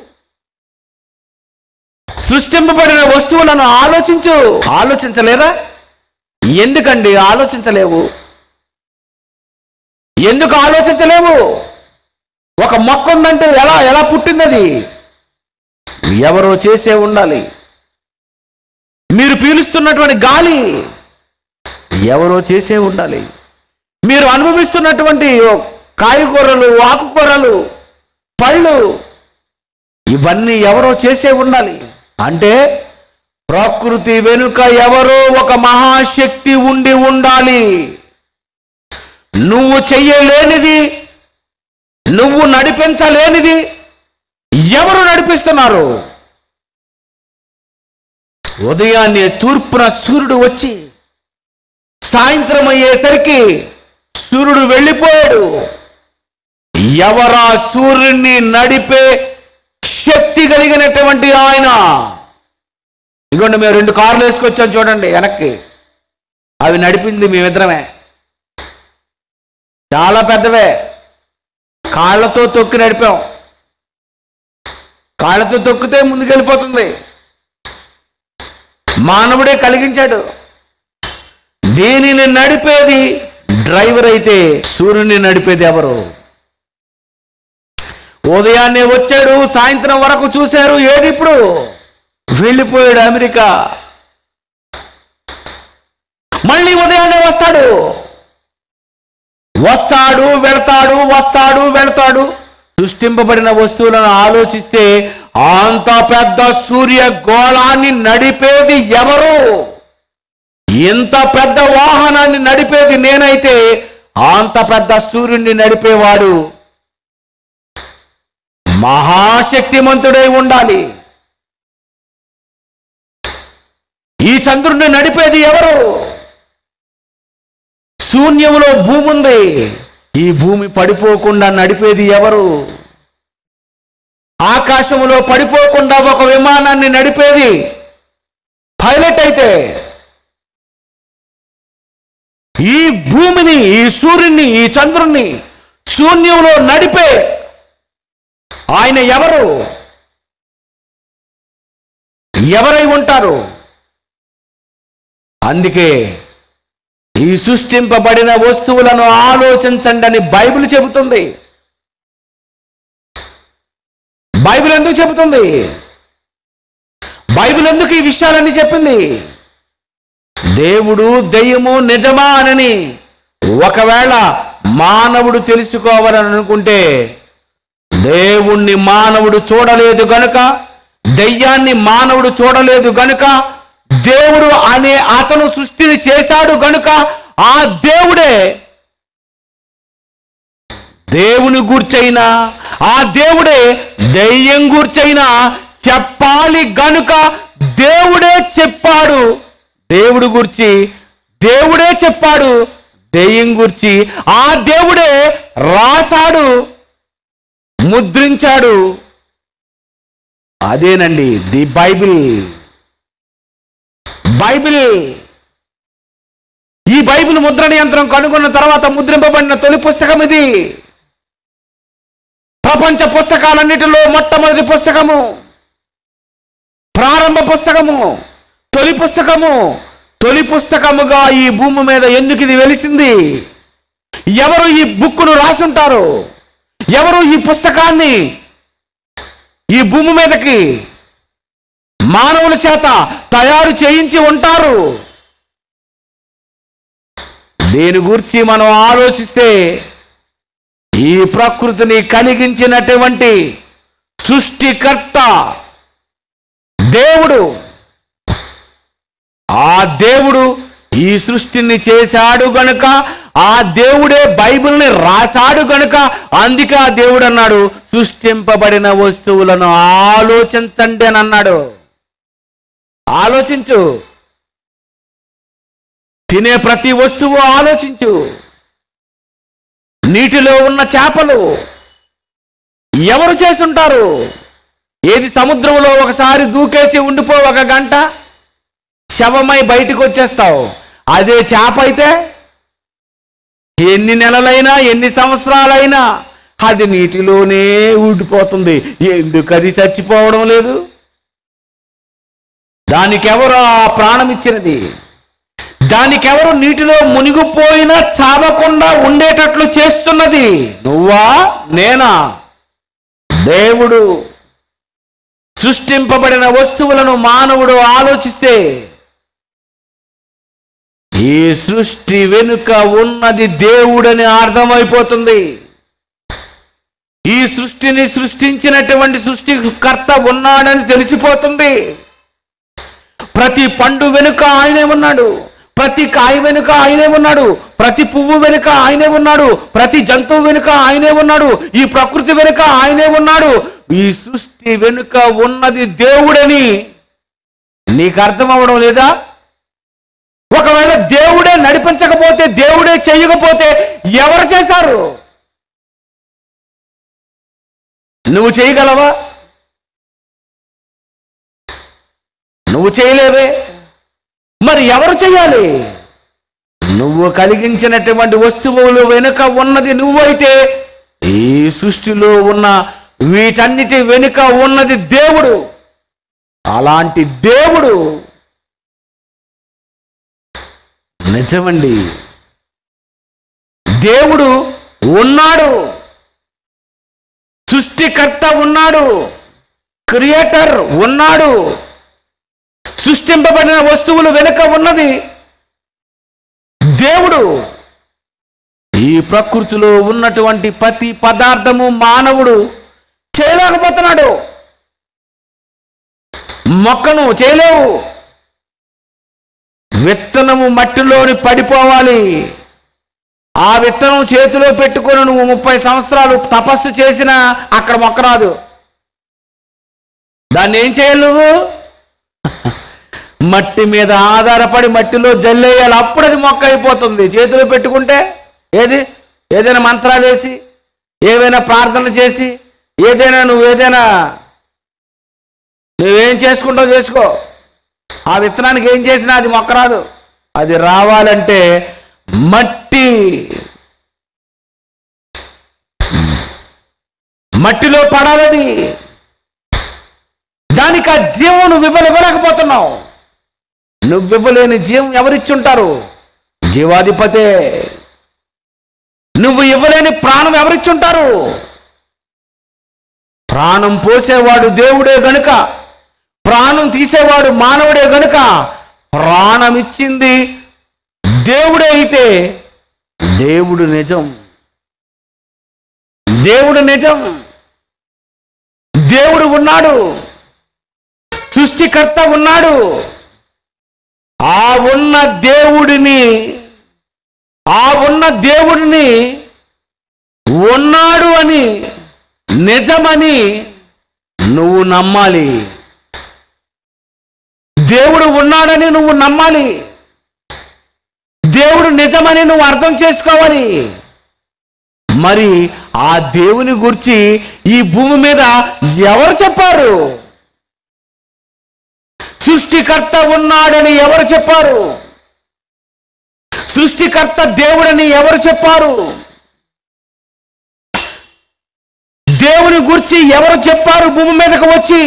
సృష్టింపబడిన వస్తువులను ఆలోచించు ఆలోచించలేదా ఎందుకండి ఆలోచించలేవు ఎందుకు ఆలోచించలేవు ఒక మొక్క ఉందంటే ఎలా ఎలా పుట్టిందది ఎవరో చేసే ఉండాలి మీరు పీలుస్తున్నటువంటి గాలి ఎవరో చేసే ఉండాలి మీరు అనుభవిస్తున్నటువంటి కాయగూరలు ఆకుకూరలు పళ్ళు ఇవన్నీ ఎవరో చేసే ఉండాలి అంటే ప్రకృతి వెనుక ఎవరో ఒక మహాశక్తి ఉండి ఉండాలి నువ్వు చెయ్యలేనిది నువ్వు నడిపించలేనిది ఎవరు నడిపిస్తున్నారు ఉదయాన్నే తూర్పున సూర్యుడు వచ్చి సాయంత్రం అయ్యేసరికి సూర్యుడు వెళ్ళిపోయాడు ఎవరా సూర్యుడిని నడిపే శక్తి కలిగినటువంటి ఆయన ఇదిగోండి మేము రెండు కార్లు వేసుకొచ్చాం చూడండి వెనక్కి అవి నడిపింది మేమిద్దరమే చాలా పెద్దవే కాళ్ళతో తొక్కి నడిపాం కాళ్ళతో తొక్కితే ముందుకెళ్ళిపోతుంది మానవుడే కలిగించాడు దీనిని నడిపేది డ్రైవర్ అయితే సూర్యుని నడిపేది ఎవరు ఉదయాన్నే వచ్చాడు సాయంత్రం వరకు చూశారు ఏడిప్పుడు వెళ్ళిపోయాడు అమెరికా మళ్ళీ ఉదయాన్నే వస్తాడు వస్తాడు వెళ్తాడు వస్తాడు వెళ్తాడు సృష్టింపబడిన వస్తువులను ఆలోచిస్తే అంత పెద్ద సూర్య గోళాన్ని నడిపేది ఎవరు ఇంత పెద్ద వాహనాన్ని నడిపేది నేనైతే అంత పెద్ద సూర్యుడిని నడిపేవాడు మహాశక్తిమంతుడై ఉండాలి ఈ చంద్రుడిని నడిపేది ఎవరు శూన్యములో భూమి ఉంది ఈ భూమి పడిపోకుండా నడిపేది ఎవరు ఆకాశములో పడిపోకుండా ఒక విమానాన్ని నడిపేది పైలట్ అయితే ఈ భూమిని ఈ సూర్యుని ఈ చంద్రుణ్ణి శూన్యంలో నడిపే ఆయన ఎవరు ఎవరై ఉంటారు అందుకే ఈ సృష్టింపబడిన వస్తువులను ఆలోచించండి అని బైబిల్ చెబుతుంది బైబిల్ ఎందుకు చెబుతుంది బైబిల్ ఎందుకు ఈ విషయాలన్నీ చెప్పింది దేవుడు దెయ్యము నిజమా అనని ఒకవేళ మానవుడు తెలుసుకోవాలని అనుకుంటే దేవుణ్ణి మానవుడు చూడలేదు గనుక దెయ్యాన్ని మానవుడు చూడలేదు గనుక దేవుడు అనే అతను సృష్టిని చేశాడు గనుక ఆ దేవుడే దేవుని గూర్చైనా ఆ దేవుడే దెయ్యం గూర్చైనా చెప్పాలి గనుక దేవుడే చెప్పాడు దేవుడు గురించి దేవుడే చెప్పాడు దెయ్యం గురించి ఆ దేవుడే రాశాడు ముద్రించాడు అదేనండి ది బైబిల్ బైబిల్ ఈ బైబిల్ ముద్రణ యంత్రం కనుగొన్న తర్వాత ముద్రింపబడిన తొలి పుస్తకం ఇది ప్రపంచ పుస్తకాలన్నిటిలో మొట్టమొదటి పుస్తకము ప్రారంభ పుస్తకము తొలి పుస్తకము తొలి పుస్తకముగా ఈ భూమి మీద ఎందుకు ఇది వెలిసింది ఎవరు ఈ బుక్కును రాసుంటారు ఎవరు ఈ పుస్తకాన్ని ఈ భూమి మీదకి మానవుల చేత తయారు చేయించి ఉంటారు దీని గురించి మనం ఆలోచిస్తే ఈ ప్రకృతిని కలిగించినటువంటి సృష్టికర్త దేవుడు ఆ దేవుడు ఈ సృష్టిని చేశాడు గనుక ఆ దేవుడే బైబిల్ని రాశాడు గనుక అందుకే ఆ దేవుడు అన్నాడు సృష్టింపబడిన వస్తువులను ఆలోచించండి అని అన్నాడు ఆలోచించు తినే ప్రతి వస్తువు ఆలోచించు నీటిలో ఉన్న చేపలు ఎవరు చేసుంటారు ఏది సముద్రంలో ఒకసారి దూకేసి ఉండిపో ఒక గంట శవమై బయటకు వచ్చేస్తావు అదే చేప అయితే ఎన్ని నెలలైనా ఎన్ని సంవత్సరాలైనా అది నీటిలోనే ఉండిపోతుంది ఎందుకు అది చచ్చిపోవడం లేదు దానికెవరు ఆ ప్రాణం ఇచ్చినది దానికెవరు నీటిలో మునిగిపోయినా చావకుండా ఉండేటట్లు చేస్తున్నది నువ్వా నేనా దేవుడు సృష్టింపబడిన వస్తువులను మానవుడు ఆలోచిస్తే ఈ సృష్టి వెనుక ఉన్నది దేవుడని అర్థమైపోతుంది ఈ సృష్టిని సృష్టించినటువంటి సృష్టికర్త ఉన్నాడని తెలిసిపోతుంది ప్రతి పండు వెనుక ఆయనే ఉన్నాడు ప్రతి కాయ వెనుక ఆయనే ఉన్నాడు ప్రతి పువ్వు వెనుక ఆయనే ఉన్నాడు ప్రతి జంతువు వెనుక ఆయనే ఉన్నాడు ఈ ప్రకృతి వెనుక ఆయనే ఉన్నాడు ఈ సృష్టి వెనుక ఉన్నది దేవుడని నీకు అర్థం అవడం లేదా ఒకవేళ దేవుడే నడిపించకపోతే దేవుడే చేయకపోతే ఎవరు చేశారు నువ్వు చేయగలవా నువ్వు చేయలేవే మరి ఎవరు చేయాలి నువ్వు కలిగించినటువంటి వస్తువులు వెనుక ఉన్నది నువ్వైతే ఈ సృష్టిలో ఉన్న వీటన్నిటి వెనుక ఉన్నది దేవుడు అలాంటి దేవుడు నిజమండి దేవుడు ఉన్నాడు సృష్టికర్త ఉన్నాడు క్రియేటర్ ఉన్నాడు సృష్టింపబడిన వస్తువులు వెనుక ఉన్నది దేవుడు ఈ ప్రకృతిలో ఉన్నటువంటి ప్రతి పదార్థము మానవుడు చేయలేకపోతున్నాడు మొక్కను చేయలేవు విత్తనము మట్టిలోని పడిపోవాలి ఆ విత్తనం చేతిలో పెట్టుకొని నువ్వు ముప్పై సంవత్సరాలు తపస్సు చేసినా అక్కడ మొక్క రాదు దాన్ని ఏం చేయాలి నువ్వు మట్టి మీద ఆధారపడి మట్టిలో జల్లేయాలి అప్పుడు అది మొక్క అయిపోతుంది చేతిలో పెట్టుకుంటే ఏది ఏదైనా మంత్రాలు వేసి ఏవైనా ప్రార్థన చేసి ఏదైనా నువ్వు ఏదైనా నువ్వేం చేసుకుంటావు చేసుకో ఆ విత్తనానికి ఏం చేసినా అది మొక్క రాదు అది రావాలంటే మట్టి మట్టిలో పడాలది దానికి ఆ జీవం నువ్వు ఇవ్వలు ఇవ్వలేకపోతున్నావు నువ్వు ఇవ్వలేని జీవం ఎవరిచ్చుంటారు జీవాధిపతే నువ్వు ఇవ్వలేని ప్రాణం ఎవరిచ్చుంటారు ప్రాణం పోసేవాడు దేవుడే గనుక ప్రాణం తీసేవాడు మానవుడే గనుక ప్రాణం ఇచ్చింది దేవుడే అయితే దేవుడు నిజం దేవుడు నిజం దేవుడు ఉన్నాడు సృష్టికర్త ఉన్నాడు ఆ ఉన్న దేవుడిని ఆ ఉన్న దేవుడిని ఉన్నాడు అని నిజమని నువ్వు నమ్మాలి దేవుడు ఉన్నాడని నువ్వు నమ్మాలి దేవుడు నిజమని నువ్వు అర్థం చేసుకోవాలి మరి ఆ దేవుని గురించి ఈ భూమి మీద ఎవరు చెప్పారు సృష్టికర్త ఉన్నాడని ఎవరు చెప్పారు సృష్టికర్త దేవుడని ఎవరు చెప్పారు దేవుని గురించి ఎవరు చెప్పారు భూమి మీదకు వచ్చి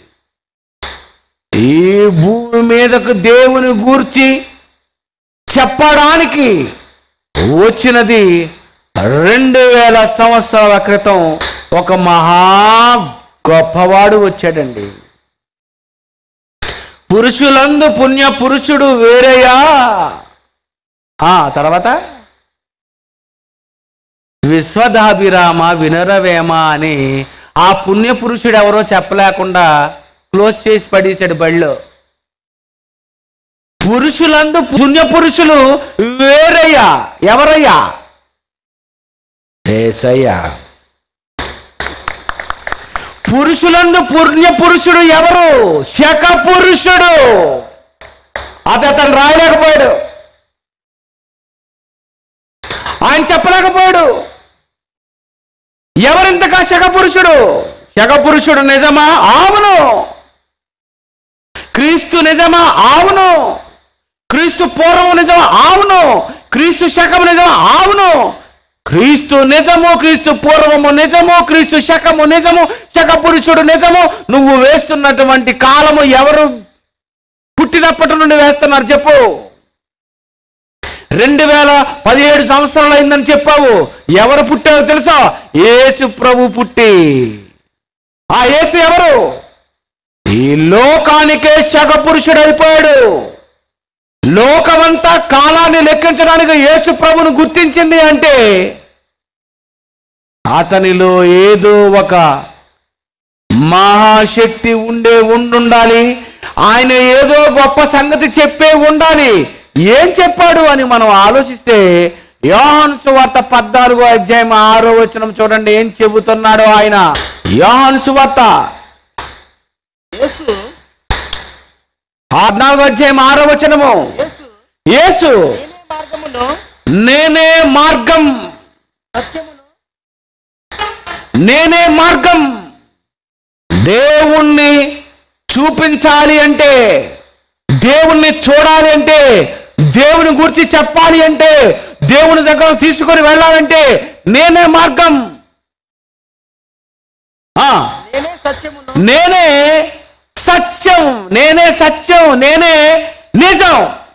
ఈ భూమి మీదకు దేవుని గూర్చి చెప్పడానికి వచ్చినది రెండు వేల సంవత్సరాల క్రితం ఒక మహా గొప్పవాడు వచ్చాడండి పురుషులందు పుణ్య పురుషుడు వేరేయా ఆ తర్వాత విశ్వదాభిరామ వినరవేమ అని ఆ పుణ్య పురుషుడు ఎవరో చెప్పలేకుండా క్లోజ్ చేసి పడేశాడు బడిలో పురుషులందు పుణ్య పురుషులు వేరయ్యా ఎవరయ్యా ఏసయ్యా పురుషులందు పుణ్య పురుషుడు ఎవరు శక పురుషుడు అది అతను రాయలేకపోయాడు ఆయన చెప్పలేకపోయాడు ఎవరింతకా శక పురుషుడు శక పురుషుడు నిజమా అవును క్రీస్తు నిజమా అవును క్రీస్తు పూర్వం నిజమా అవును క్రీస్తు శకము నిజమా అవును క్రీస్తు నిజము క్రీస్తు పూర్వము నిజము క్రీస్తు శకము నిజము శక పురుషుడు నిజము నువ్వు వేస్తున్నటువంటి కాలము ఎవరు పుట్టినప్పటి నుండి వేస్తున్నారు చెప్పు రెండు వేల పదిహేడు సంవత్సరాలు అయిందని చెప్పావు ఎవరు పుట్టారో తెలుసా యేసు ప్రభు పుట్టి ఆ యేసు ఎవరు ఈ లోకానికే శక పురుషుడు అయిపోయాడు లోకమంతా కాలాన్ని లెక్కించడానికి యేసు ప్రభును గుర్తించింది అంటే అతనిలో ఏదో ఒక మహాశక్తి ఉండే ఉండుండాలి ఆయన ఏదో గొప్ప సంగతి చెప్పే ఉండాలి ఏం చెప్పాడు అని మనం ఆలోచిస్తే యోహాను సువార్త పద్నాలుగో అధ్యాయం ఆరో వచనం చూడండి ఏం చెబుతున్నాడు ఆయన యోహాను సువార్త యేసు పద్నాలుగో అధ్యాయం ఆరో వచనము యేసు యేసు నేనే మార్గమును నేనే మార్గం సత్యమును నేనే మార్గం దేవుణ్ణి చూపించాలి అంటే దేవుణ్ణి చూడాలి అంటే దేవుని గురించి చెప్పాలి అంటే దేవుని దగ్గర తీసుకొని వెళ్ళాలంటే నేనే మార్గం ఆ, నేనే సత్యమును నేనే సత్యం నేనే సత్యం నేనే నిజం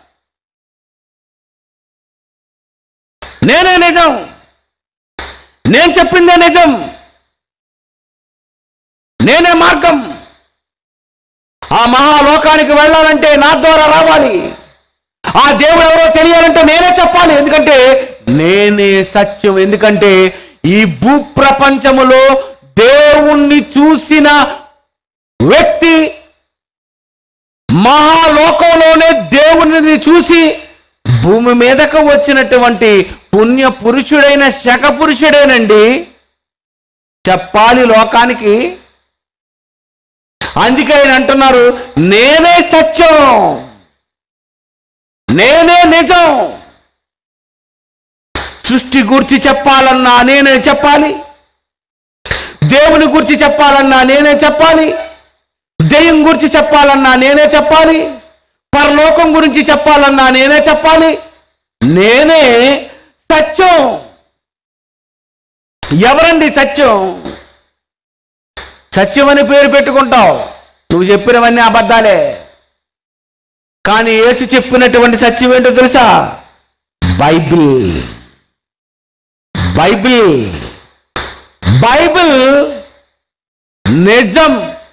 నేనే నిజం నేను చెప్పిందే నిజం నేనే మార్గం ఆ మహాలోకానికి వెళ్ళాలంటే నా ద్వారా రావాలి ఆ దేవుడు ఎవరో తెలియాలంటే నేనే చెప్పాలి ఎందుకంటే నేనే సత్యం ఎందుకంటే ఈ భూప్రపంచములో దేవుణ్ణి చూసిన వ్యక్తి మహాలోకంలోనే దేవుని చూసి భూమి మీదకు వచ్చినటువంటి పుణ్య పురుషుడైన శక పురుషుడేనండి చెప్పాలి లోకానికి అందుకే ఆయన అంటున్నారు నేనే సత్యం నేనే నిజం సృష్టి గురించి చెప్పాలన్నా నేనే చెప్పాలి దేవుని గురించి చెప్పాలన్నా నేనే చెప్పాలి దెయ్యం గురించి చెప్పాలన్నా నేనే చెప్పాలి పరలోకం గురించి చెప్పాలన్నా నేనే చెప్పాలి నేనే సత్యం ఎవరండి సత్యం సత్యమని పేరు పెట్టుకుంటావు నువ్వు చెప్పినవన్నీ అబద్ధాలే కానీ యేసు చెప్పినటువంటి సత్యం ఏంటో తెలుసా బైబిల్ బైబిల్ బైబిల్ నిజం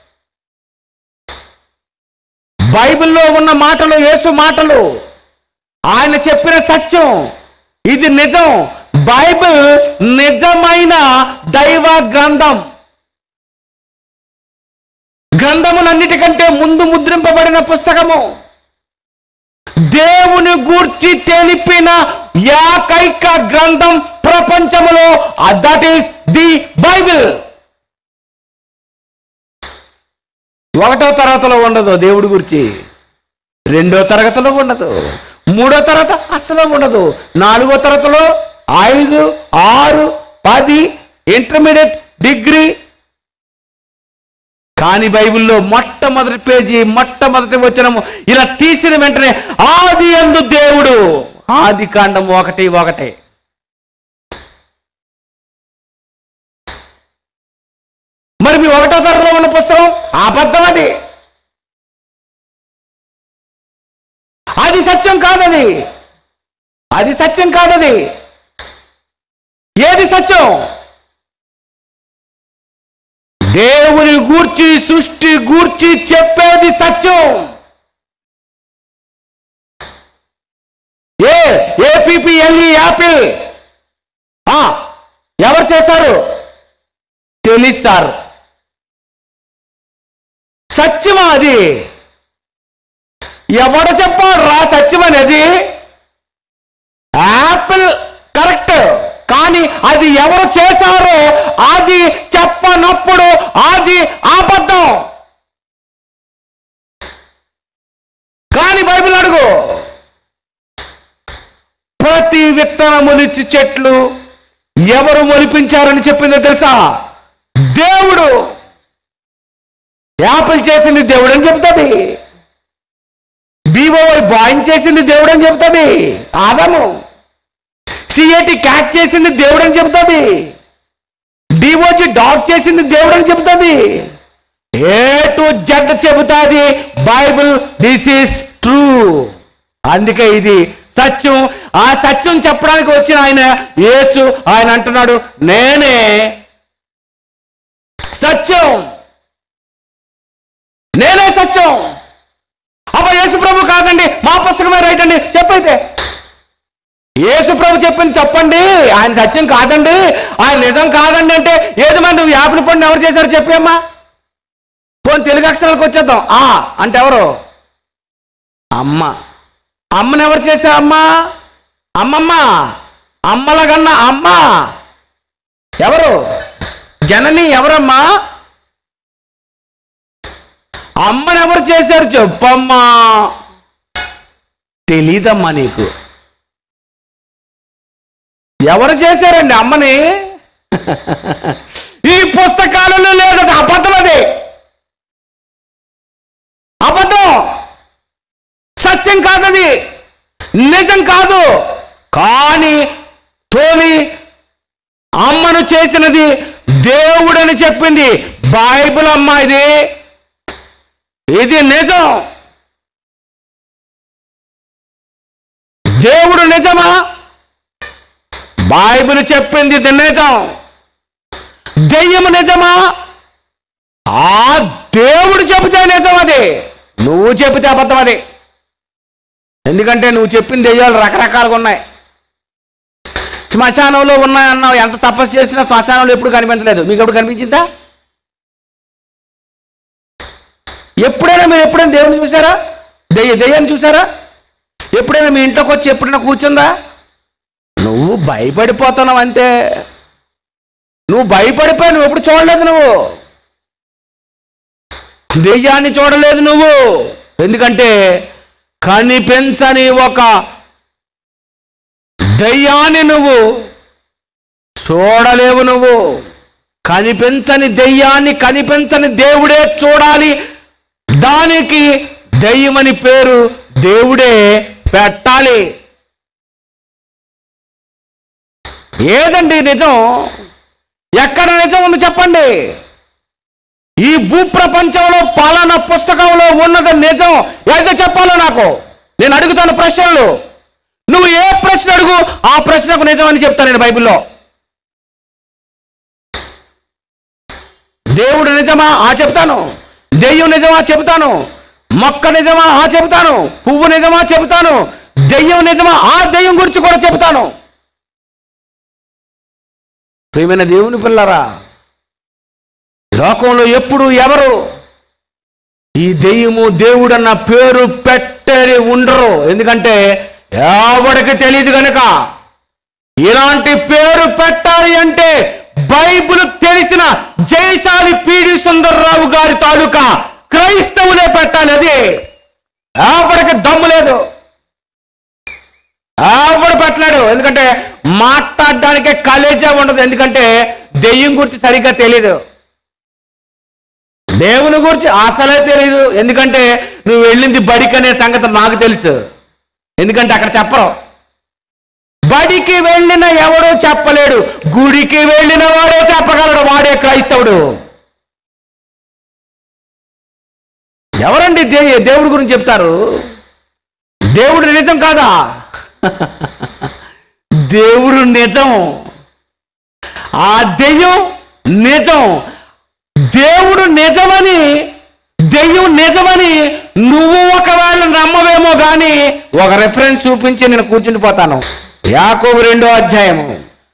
బైబిల్లో ఉన్న మాటలు యేసు మాటలు ఆయన చెప్పిన సత్యం ఇది నిజం బైబిల్ నిజమైన దైవ గ్రంథం గ్రంథములన్నిటికంటే ముందు ముద్రింపబడిన పుస్తకము దేవుని గూర్చి తెలిపిన ఏకైక గ్రంథం ప్రపంచములో దట్ ఈస్ ది బైబిల్ ఒకటో తరగతిలో ఉండదు దేవుడి గురించి రెండో తరగతిలో ఉండదు మూడో తరగతి అసలు ఉండదు నాలుగో తరగతిలో ఐదు ఆరు పది ఇంటర్మీడియట్ డిగ్రీ కానీ బైబిల్లో మొట్టమొదటి పేజీ మొట్టమొదటి వచనము ఇలా తీసిన వెంటనే ఆది ఎందు దేవుడు ఆది కాండం ఒకటి ఒకటే మరి మీ ఒకటో తరగతిలో ఉన్న పుస్తకం అబద్ధం అది అది సత్యం కాదది అది సత్యం కాదది ఏది సత్యం దేవుని గూర్చి సృష్టి గూర్చి చెప్పేది సత్యం ఏ ఏపీపీఎల్ఈ యాపిల్ ఆ, ఎవరు చేశారు తెలిసారు సత్యమా అది ఎవడు చెప్పాడు రా సత్యం అనేది యాపిల్ కరెక్ట్ కానీ అది ఎవరు చేశారో అది చెప్పనప్పుడు అది అబద్ధం కానీ బైబిల్ అడుగు ప్రతి విత్తనమునిచ్చి చెట్లు ఎవరు మొలిపించారని చెప్పిందో తెలుసా దేవుడు యాపిల్ చేసింది దేవుడు అని చెప్తుంది బీఓవై బాయిన్ చేసింది దేవుడు అని చెప్తుంది ఆదము సిఏటి క్యాట్ చేసింది దేవుడు అని చెప్తుంది డిఓజి డాగ్ చేసింది దేవుడు అని చెప్తుంది ఏ టు జడ్ చెబుతాది బైబిల్ దిస్ ఈస్ ట్రూ అందుకే ఇది సత్యం ఆ సత్యం చెప్పడానికి వచ్చిన ఆయన యేసు ఆయన అంటున్నాడు నేనే సత్యం నేనే సత్యం అబ్బా యేసు ప్రభు కాదండి మా పుస్తకమే రైట్ అండి చెప్పైతే యేసు ప్రభు చెప్పింది చెప్పండి ఆయన సత్యం కాదండి ఆయన నిజం కాదండి అంటే ఏది మరి నువ్వు యాపిల్ పండు ఎవరు చేశారు చెప్పమ్మా పోనీ తెలుగు అక్షరాలకు వచ్చేద్దాం ఆ అంటే ఎవరు అమ్మ అమ్మని ఎవరు చేశారు అమ్మ అమ్మమ్మ అమ్మల కన్నా అమ్మ ఎవరు జనని ఎవరమ్మా అమ్మని ఎవరు చేశారు చెప్పమ్మా తెలీదమ్మా నీకు ఎవరు చేశారండి అమ్మని ఈ పుస్తకాలలో లేదు అది అబద్ధం అది అబద్ధం సత్యం కాదది నిజం కాదు కానీ తోలి అమ్మను చేసినది దేవుడని చెప్పింది బైబిల్ అమ్మ ఇది ఇది నిజం దేవుడు నిజమా బైబిల్ చెప్పింది ఇది నిజం దెయ్యము నిజమా ఆ దేవుడు చెబితే నిజం అది నువ్వు చెబితే అబద్ధం అది ఎందుకంటే నువ్వు చెప్పిన దెయ్యాలు రకరకాలుగా ఉన్నాయి శ్మశానంలో ఉన్నాయన్నావు ఎంత తపస్సు చేసినా శ్మశానంలో ఎప్పుడు కనిపించలేదు మీకు ఎప్పుడు కనిపించిందా ఎప్పుడైనా మీరు ఎప్పుడైనా దేవుని చూసారా దెయ్య దెయ్యాన్ని చూసారా ఎప్పుడైనా మీ ఇంట్లోకి వచ్చి ఎప్పుడైనా కూర్చుందా నువ్వు భయపడిపోతున్నావు అంతే నువ్వు భయపడిపోయి నువ్వు ఎప్పుడు చూడలేదు నువ్వు దెయ్యాన్ని చూడలేదు నువ్వు ఎందుకంటే కనిపించని ఒక దెయ్యాన్ని నువ్వు చూడలేవు నువ్వు కనిపించని దెయ్యాన్ని కనిపించని దేవుడే చూడాలి దానికి దెయ్యమని పేరు దేవుడే పెట్టాలి ఏదండి నిజం ఎక్కడ నిజం ఉంది చెప్పండి ఈ భూప్రపంచంలో పాలన పుస్తకంలో ఉన్నది నిజం ఏదో చెప్పాలో నాకు నేను అడుగుతాను ప్రశ్నలు నువ్వు ఏ ప్రశ్న అడుగు ఆ ప్రశ్నకు నిజం అని చెప్తాను నేను బైబిల్లో దేవుడు నిజమా ఆ చెప్తాను దెయ్యం నిజమా చెబుతాను మొక్క నిజమా ఆ చెబుతాను పువ్వు నిజమా చెబుతాను దెయ్యం నిజమా ఆ దెయ్యం గురించి కూడా చెబుతాను ప్రియమైన దేవుని పిల్లరా లోకంలో ఎప్పుడు ఎవరు ఈ దెయ్యము దేవుడు అన్న పేరు పెట్టని ఉండరు ఎందుకంటే ఎవరికి తెలియదు కనుక ఇలాంటి పేరు పెట్టాలి అంటే బైబిల్ తెలిసిన జయశాలి పీడి సుందర్రావు గారి తాలూకా క్రైస్తవులే పెట్టాలి అది ఎవరికి దమ్ము లేదు ఎవడు పెట్టలేడు ఎందుకంటే మాట్లాడడానికే కలేజే ఉండదు ఎందుకంటే దెయ్యం గురించి సరిగ్గా తెలియదు దేవుని గురించి అసలే తెలియదు ఎందుకంటే నువ్వు వెళ్ళింది బడికి అనే సంగతి నాకు తెలుసు ఎందుకంటే అక్కడ చెప్పరు బడికి వెళ్ళిన ఎవడో చెప్పలేడు గుడికి వెళ్ళిన వాడే చెప్పగలడు వాడే క్రైస్తవుడు ఎవరండి దే దేవుడి గురించి చెప్తారు దేవుడు నిజం కాదా దేవుడు నిజం ఆ దెయ్యం నిజం దేవుడు నిజమని దెయ్యం నిజమని నువ్వు ఒకవేళ నమ్మవేమో కానీ ఒక రెఫరెన్స్ చూపించి నేను కూర్చుండిపోతాను యాకోబు రెండో అధ్యాయము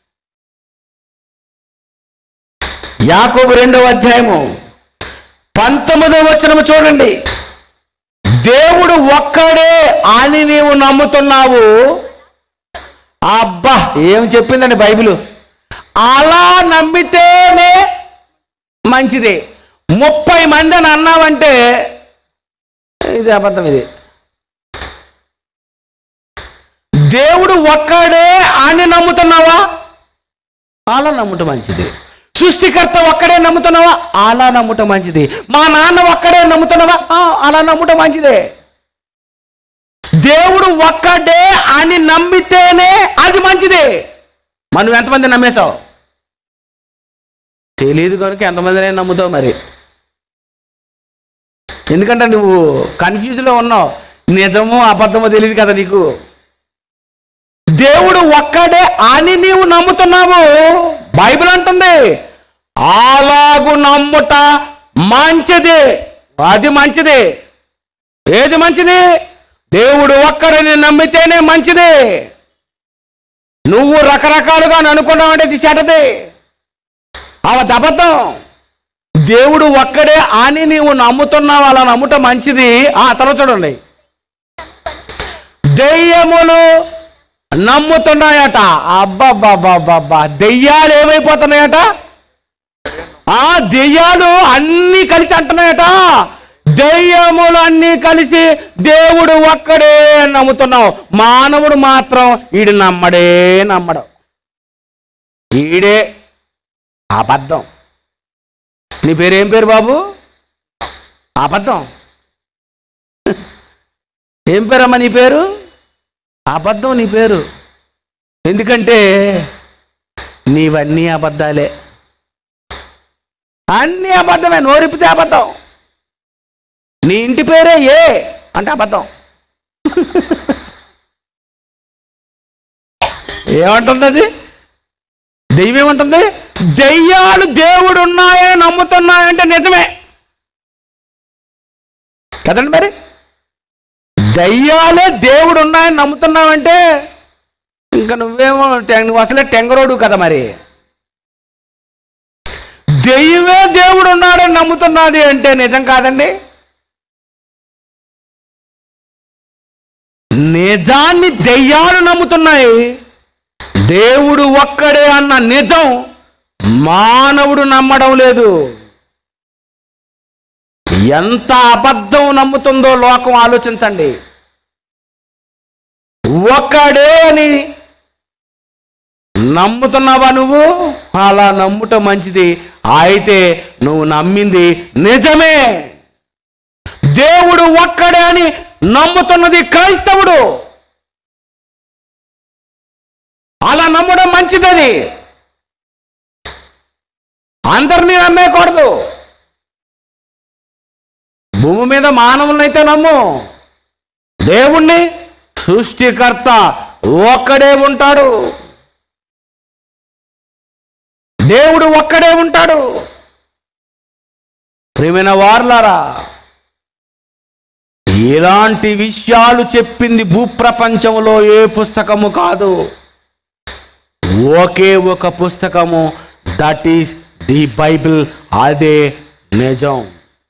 యాకోబు రెండో అధ్యాయము పంతొమ్మిదో వచనము చూడండి దేవుడు ఒక్కడే అని నీవు నమ్ముతున్నావు అబ్బా ఏం చెప్పిందండి బైబిల్ అలా నమ్మితేనే మంచిది ముప్పై మంది అని అన్నావంటే ఇది అబద్ధం ఇది దేవుడు ఒక్కడే అని నమ్ముతున్నావా అలా నమ్ముట మంచిది సృష్టికర్త ఒక్కడే నమ్ముతున్నావా అలా నమ్ముట మంచిది మా నాన్న ఒక్కడే నమ్ముతున్నావా ఆ, అలా నమ్ముట మంచిదే దేవుడు ఒక్కడే అని నమ్మితేనే అది మంచిది మనం ఎంతమంది నమ్మేశావు తెలియదు కనుక ఎంతమందినే నమ్ముతావు మరి ఎందుకంటే నువ్వు కన్ఫ్యూజ్లో ఉన్నావు నిజమో అబద్ధమో తెలియదు కదా నీకు దేవుడు ఒక్కడే అని నీవు నమ్ముతున్నావు బైబిల్ అంటుంది అలాగు నమ్ముట మంచిది అది మంచిది ఏది మంచిది దేవుడు ఒక్కడని నమ్మితేనే మంచిది నువ్వు రకరకాలుగా అనుకున్నావంటే ఇది చెడ్డది అవది అబద్ధం దేవుడు ఒక్కడే అని నీవు నమ్ముతున్నావు అలా నమ్ముట మంచిది ఆ తర్వాత చూడండి దెయ్యములు నమ్ముతున్నాయట అబ్బబ్బబ్బబ్బబ్బా దెయ్యాలు ఏమైపోతున్నాయట ఆ దెయ్యాలు అన్నీ కలిసి అంటున్నాయట దెయ్యములు అన్నీ కలిసి దేవుడు ఒక్కడే అని నమ్ముతున్నావు మానవుడు మాత్రం ఈడు నమ్మడే నమ్మడు ఈడే అబద్ధం నీ పేరు ఏం పేరు బాబు అబద్ధం ఏం పేరమ్మా నీ పేరు అబద్ధం నీ పేరు ఎందుకంటే నీవన్నీ అబద్ధాలే అన్నీ అబద్ధమే నోరిపితే అబద్ధం నీ ఇంటి పేరే ఏ అంటే అబద్ధం ఏమంటుంది అది దెయ్యం ఏమంటుంది దెయ్యాలు దేవుడు ఉన్నాయని నమ్ముతున్నాయంటే నిజమే కదండి మరి దయ్యాలే దేవుడు ఉన్నాయని నమ్ముతున్నావంటే ఇంకా నువ్వేమో టె- నువ్వు అసలే టెంగరోడు కదా మరి దెయ్యమే దేవుడు ఉన్నాడని నమ్ముతున్నది అంటే నిజం కాదండి నిజాన్ని దెయ్యాలు నమ్ముతున్నాయి దేవుడు ఒక్కడే అన్న నిజం మానవుడు నమ్మడం లేదు ఎంత అబద్ధం నమ్ముతుందో లోకం ఆలోచించండి ఒక్కడే అని నమ్ముతున్నావా నువ్వు అలా నమ్ముట మంచిది అయితే నువ్వు నమ్మింది నిజమే దేవుడు ఒక్కడే అని నమ్ముతున్నది క్రైస్తవుడు అలా నమ్మడం మంచిదని అందరినీ నమ్మేయకూడదు భూమి మీద మానవులనైతే నమ్ము దేవుణ్ణి సృష్టికర్త ఒక్కడే ఉంటాడు దేవుడు ఒక్కడే ఉంటాడు ప్రియమైన వార్లారా ఇలాంటి విషయాలు చెప్పింది భూప్రపంచంలో ఏ పుస్తకము కాదు ఒకే ఒక పుస్తకము దట్ ఈస్ ది బైబిల్ అదే నిజం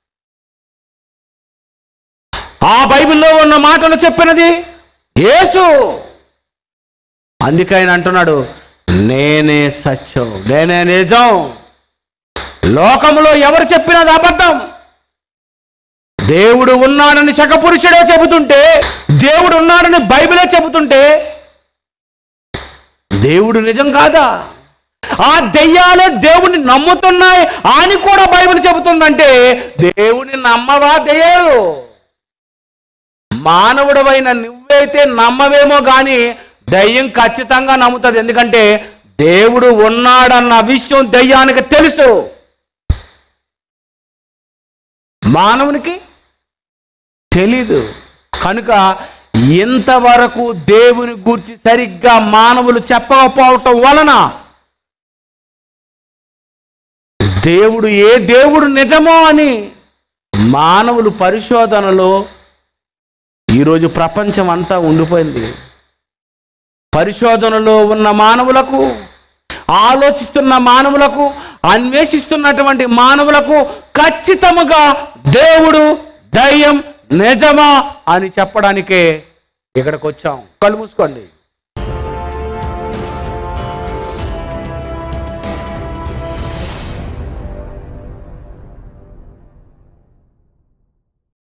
ఆ బైబిల్లో ఉన్న మాటలు చెప్పినది యేసు అందుకే ఆయన అంటున్నాడు నేనే సత్యం నేనే నిజం లోకములో ఎవరు చెప్పినది అబద్ధం దేవుడు ఉన్నాడని శకపురుషుడే చెబుతుంటే దేవుడు ఉన్నాడని బైబిలే చెబుతుంటే దేవుడు నిజం కాదా ఆ దెయ్యాలే దేవుడిని నమ్ముతున్నాయి అని కూడా బైబిల్ చెబుతుందంటే దేవుని నమ్మవా దెయ్యాలు మానవుడవైన నువ్వైతే నమ్మవేమో కానీ దయ్యం ఖచ్చితంగా నమ్ముతుంది ఎందుకంటే దేవుడు ఉన్నాడన్న విషయం దయ్యానికి తెలుసు మానవునికి తెలీదు కనుక ఇంతవరకు దేవుని గూర్చి సరిగ్గా మానవులు చెప్పకపోవటం వలన దేవుడు ఏ దేవుడు నిజమో అని మానవులు పరిశోధనలో ఈరోజు ప్రపంచం అంతా ఉండిపోయింది పరిశోధనలో ఉన్న మానవులకు ఆలోచిస్తున్న మానవులకు అన్వేషిస్తున్నటువంటి మానవులకు ఖచ్చితముగా దేవుడు దయ్యం నిజమా అని చెప్పడానికే ఇక్కడికి వచ్చాం కళ్ళు మూసుకోండి